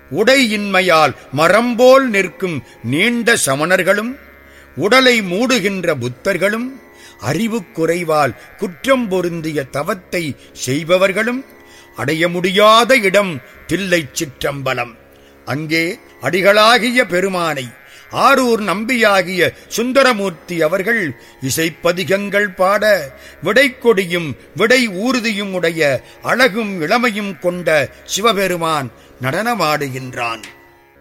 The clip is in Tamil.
உடையின்மையால் மரம்போல் நிற்கும் நீண்ட சமணர்களும் உடலை மூடுகின்ற புத்தர்களும் அறிவு குறைவால் குற்றம் பொருந்திய தவத்தை செய்பவர்களும் அடைய முடியாத இடம் தில்லைச் சிற்றம்பலம் அங்கே அடிகளாகிய பெருமானை ஆரூர் நம்பியாகிய சுந்தரமூர்த்தி அவர்கள் இசைப்பதிகங்கள் பாட விடைக்கொடியும் விடை ஊர்தியும் உடைய அழகும் இளமையும் கொண்ட சிவபெருமான் நடனமாடுகின்றான்